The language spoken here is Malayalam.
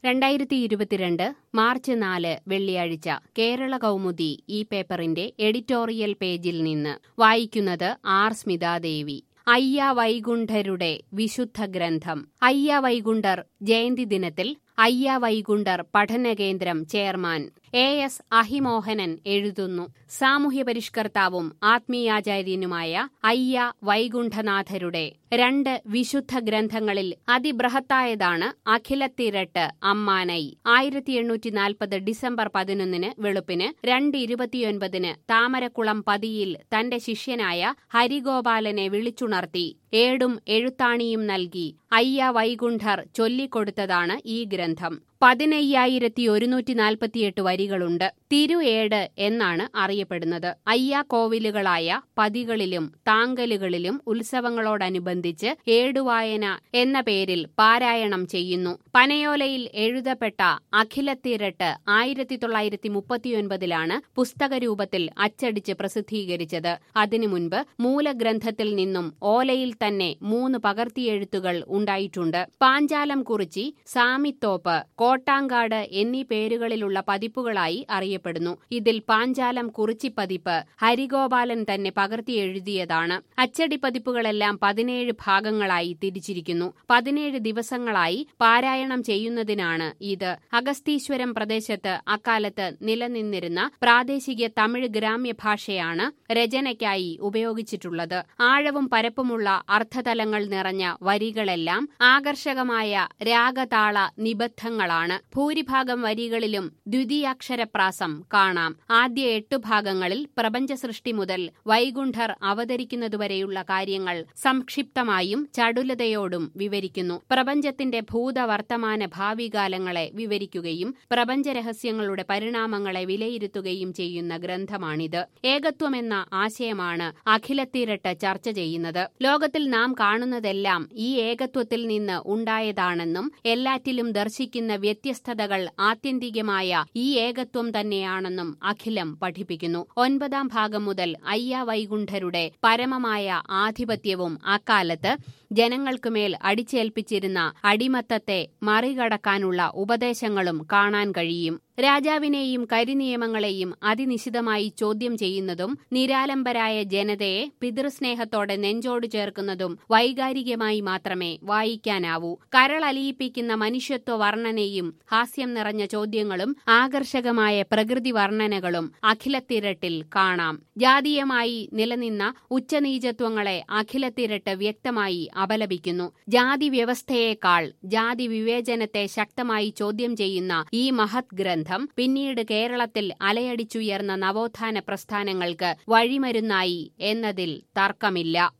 രണ്ടായിരത്തി ഇരുപത്തിരണ്ട് മാർച്ച് നാല് വെള്ളിയാഴ്ച കേരള കൗമുദി ഈ പേപ്പറിന്റെ എഡിറ്റോറിയൽ പേജിൽ നിന്ന് വായിക്കുന്നത് ആർ സ്മിതാദേവി അയ്യ വൈകുണ്ഠരുടെ വിശുദ്ധ ഗ്രന്ഥം അയ്യ വൈകുണ്ഠർ ജയന്തി ദിനത്തിൽ അയ്യ വൈകുണ്ഠർ പഠനകേന്ദ്രം ചെയർമാൻ എ എസ് അഹിമോഹനൻ എഴുതുന്നു സാമൂഹ്യ പരിഷ്കർത്താവും ആത്മീയാചാര്യനുമായ അയ്യ വൈകുണ്ഠനാഥരുടെ രണ്ട് വിശുദ്ധ ഗ്രന്ഥങ്ങളിൽ അതിബൃഹത്തായതാണ് അഖിലത്തിരട്ട് അമ്മാനൈ ആയിരത്തി എണ്ണൂറ്റി നാൽപ്പത് ഡിസംബർ പതിനൊന്നിന് വെളുപ്പിന് രണ്ട് ഇരുപത്തിയൊൻപതിന് താമരക്കുളം പതിയിൽ തന്റെ ശിഷ്യനായ ഹരിഗോപാലനെ വിളിച്ചുണർത്തി ഏടും എഴുത്താണിയും നൽകി അയ്യ വൈകുണ്ഠർ ചൊല്ലിക്കൊടുത്തതാണ് ഈ ഗ്രന്ഥം പതിനയ്യായിരത്തി ഒരുന്നൂറ്റി നാൽപ്പത്തിയെട്ട് വരികളുണ്ട് തിരുഏട് എന്നാണ് അറിയപ്പെടുന്നത് അയ്യ കോവിലുകളായ പതികളിലും താങ്കലുകളിലും ഉത്സവങ്ങളോടനുബന്ധിച്ച് ഏടുവായന എന്ന പേരിൽ പാരായണം ചെയ്യുന്നു പനയോലയിൽ എഴുതപ്പെട്ട അഖിലത്തിരട്ട് ആയിരത്തി തൊള്ളായിരത്തി മുപ്പത്തിയൊൻപതിലാണ് പുസ്തകരൂപത്തിൽ അച്ചടിച്ച് പ്രസിദ്ധീകരിച്ചത് അതിനു മുൻപ് മൂലഗ്രന്ഥത്തിൽ നിന്നും ഓലയിൽ തന്നെ മൂന്ന് പകർത്തിയെഴുത്തുകൾ ഉണ്ടായിട്ടുണ്ട് പാഞ്ചാലം കുറിച്ചി സാമിത്തോപ്പ് കോട്ടാങ്കാട് എന്നീ പേരുകളിലുള്ള പതിപ്പുകളായി അറിയപ്പെടുന്നു ഇതിൽ പാഞ്ചാലം കുറിച്ചിപ്പതിപ്പ് ഹരിഗോപാലൻ തന്നെ പകർത്തി എഴുതിയതാണ് അച്ചടി പതിപ്പുകളെല്ലാം പതിനേഴ് ഭാഗങ്ങളായി തിരിച്ചിരിക്കുന്നു പതിനേഴ് ദിവസങ്ങളായി പാരായണം ചെയ്യുന്നതിനാണ് ഇത് അഗസ്തീശ്വരം പ്രദേശത്ത് അക്കാലത്ത് നിലനിന്നിരുന്ന പ്രാദേശിക തമിഴ് ഗ്രാമ്യ ഭാഷയാണ് രചനയ്ക്കായി ഉപയോഗിച്ചിട്ടുള്ളത് ആഴവും പരപ്പുമുള്ള അർത്ഥതലങ്ങൾ നിറഞ്ഞ വരികളെല്ലാം ആകർഷകമായ രാഗതാള നിബദ്ധങ്ങളാണ് ഭൂരിഭാഗം വരികളിലും ദ്വിതീയാക്ഷരപ്രാസം കാണാം ആദ്യ എട്ടു ഭാഗങ്ങളിൽ പ്രപഞ്ച സൃഷ്ടി മുതൽ വൈകുണ്ഠർ അവതരിക്കുന്നതുവരെയുള്ള കാര്യങ്ങൾ സംക്ഷിപ്തമായും ചടുലതയോടും വിവരിക്കുന്നു പ്രപഞ്ചത്തിന്റെ ഭൂതവർത്തമാന ഭാവികാലങ്ങളെ വിവരിക്കുകയും പ്രപഞ്ച രഹസ്യങ്ങളുടെ പരിണാമങ്ങളെ വിലയിരുത്തുകയും ചെയ്യുന്ന ഗ്രന്ഥമാണിത് ഏകത്വമെന്ന ആശയമാണ് അഖിലത്തിരട്ട് ചർച്ച ചെയ്യുന്നത് ലോകത്തിൽ നാം കാണുന്നതെല്ലാം ഈ ഏകത്വത്തിൽ നിന്ന് ഉണ്ടായതാണെന്നും എല്ലാറ്റിലും ദർശിക്കുന്ന വ്യത്യസ്തതകൾ ആത്യന്തികമായ ഈ ഏകത്വം തന്നെയാണെന്നും അഖിലം പഠിപ്പിക്കുന്നു ഒൻപതാം ഭാഗം മുതൽ അയ്യ വൈകുണ്ഠരുടെ പരമമായ ആധിപത്യവും അക്കാലത്ത് ജനങ്ങൾക്കുമേൽ അടിച്ചേൽപ്പിച്ചിരുന്ന അടിമത്തത്തെ മറികടക്കാനുള്ള ഉപദേശങ്ങളും കാണാൻ കഴിയും രാജാവിനെയും കരിനിയമങ്ങളെയും അതിനിശിതമായി ചോദ്യം ചെയ്യുന്നതും നിരാലംബരായ ജനതയെ പിതൃസ്നേഹത്തോടെ നെഞ്ചോട് ചേർക്കുന്നതും വൈകാരികമായി മാത്രമേ വായിക്കാനാവൂ കരളലിയിപ്പിക്കുന്ന മനുഷ്യത്വ വർണ്ണനയും ഹാസ്യം നിറഞ്ഞ ചോദ്യങ്ങളും ആകർഷകമായ പ്രകൃതി വർണ്ണനകളും അഖിലത്തിരട്ടിൽ കാണാം ജാതീയമായി നിലനിന്ന ഉച്ചനീചത്വങ്ങളെ അഖിലത്തിരട്ട് വ്യക്തമായി അപലപിക്കുന്നു ജാതി വ്യവസ്ഥയേക്കാൾ ജാതി വിവേചനത്തെ ശക്തമായി ചോദ്യം ചെയ്യുന്ന ഈ മഹത് ഗ്രന്ഥം പിന്നീട് കേരളത്തിൽ അലയടിച്ചുയർന്ന നവോത്ഥാന പ്രസ്ഥാനങ്ങൾക്ക് വഴിമരുന്നായി എന്നതിൽ തർക്കമില്ല